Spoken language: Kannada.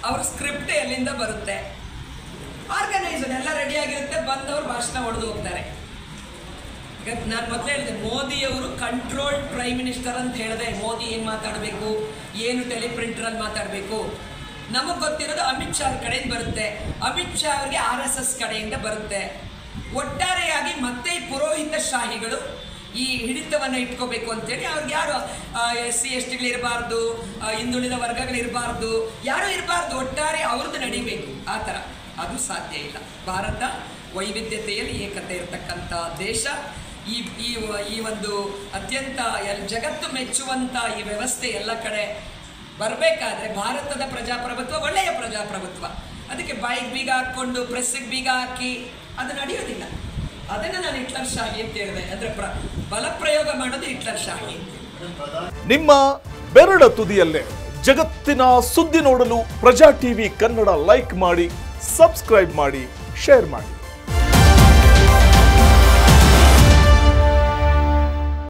ಅವ್ರ ಸ್ಕ್ರಿಪ್ಟ್ ಎಲ್ಲಿಂದ ಬರುತ್ತೆ ಆರ್ಗನೈಸರ್ ಎಲ್ಲ ರೆಡಿ ಆಗಿರುತ್ತೆ ಬಂದವರು ಭಾಷಣ ಹೊಡೆದು ಹೋಗ್ತಾರೆ ಈಗ ನಾನು ಮೊದಲೇ ಹೇಳಿದೆ ಮೋದಿಯವರು ಕಂಟ್ರೋಲ್ಡ್ ಪ್ರೈಮ್ ಮಿನಿಸ್ಟರ್ ಅಂತ ಹೇಳಿದೆ ಮೋದಿ ಏನು ಮಾತಾಡಬೇಕು ಏನು ಟೆಲಿಪ್ರಿಂಟರಲ್ಲಿ ಮಾತಾಡಬೇಕು ನಮಗೆ ಗೊತ್ತಿರೋದು ಅಮಿತ್ ಶಾ ಅವ್ರ ಕಡೆಯಿಂದ ಬರುತ್ತೆ ಅಮಿತ್ ಶಾ ಅವರಿಗೆ ಆರ್ ಎಸ್ ಎಸ್ ಕಡೆಯಿಂದ ಬರುತ್ತೆ ಒಟ್ಟಾರೆಯಾಗಿ ಮತ್ತೆ ಈ ಪುರೋಹಿತ ಶಾಹಿಗಳು ಈ ಹಿಡಿತವನ್ನು ಇಟ್ಕೋಬೇಕು ಅಂತೇಳಿ ಅವ್ರಿಗೆ ಯಾರು ಎಸ್ ಸಿ ಎಸ್ ಟಿಗಳು ಇರಬಾರ್ದು ಹಿಂದುಳಿದ ವರ್ಗಗಳು ಇರಬಾರ್ದು ಯಾರು ಇರಬಾರ್ದು ಒಟ್ಟಾರೆ ಅವ್ರದ್ದು ನಡಿಬೇಕು ಆ ಥರ ಅದು ಸಾಧ್ಯ ಇಲ್ಲ ಭಾರತ ವೈವಿಧ್ಯತೆಯಲ್ಲಿ ಏಕತೆ ಇರತಕ್ಕಂಥ ದೇಶ ಈ ಈ ವ- ಈ ಒಂದು ಅತ್ಯಂತ ಎಲ್ ಜಗತ್ತು ಮೆಚ್ಚುವಂಥ ಈ ವ್ಯವಸ್ಥೆ ಎಲ್ಲ ಕಡೆ ಬರಬೇಕಾದ್ರೆ ಭಾರತದ ಪ್ರಜಾಪ್ರಭುತ್ವ ಒಳ್ಳೆಯ ಪ್ರಜಾಪ್ರಭುತ್ವ ಅದಕ್ಕೆ ಬಾಯಿಗೆ ಬೀಗ ಹಾಕ್ಕೊಂಡು ಪ್ರೆಸ್ಸಿಗೆ ಬೀಗ ಹಾಕಿ ಅದು ನಡೆಯೋದಿಲ್ಲ ಅದನ್ನು ನಾನು ಹಿಟ್ಲರ್ ಶಾಹಿ ಅಂತ ಹೇಳಿದೆ ಅಂದರೆ ಪ್ರ ಬಲಪ್ರಯೋಗ ಮಾಡೋದು ಹಿಟ್ಲರ್ ಶಾಹಿ ಅಂತ ನಿಮ್ಮ ಬೆರಳ ತುದಿಯಲ್ಲೇ ಜಗತ್ತಿನ ಸುದ್ದಿ ನೋಡಲು ಪ್ರಜಾ ಟಿವಿ ಕನ್ನಡ ಲೈಕ್ ಮಾಡಿ ಸಬ್ಸ್ಕ್ರೈಬ್ ಮಾಡಿ ಶೇರ್ ಮಾಡಿ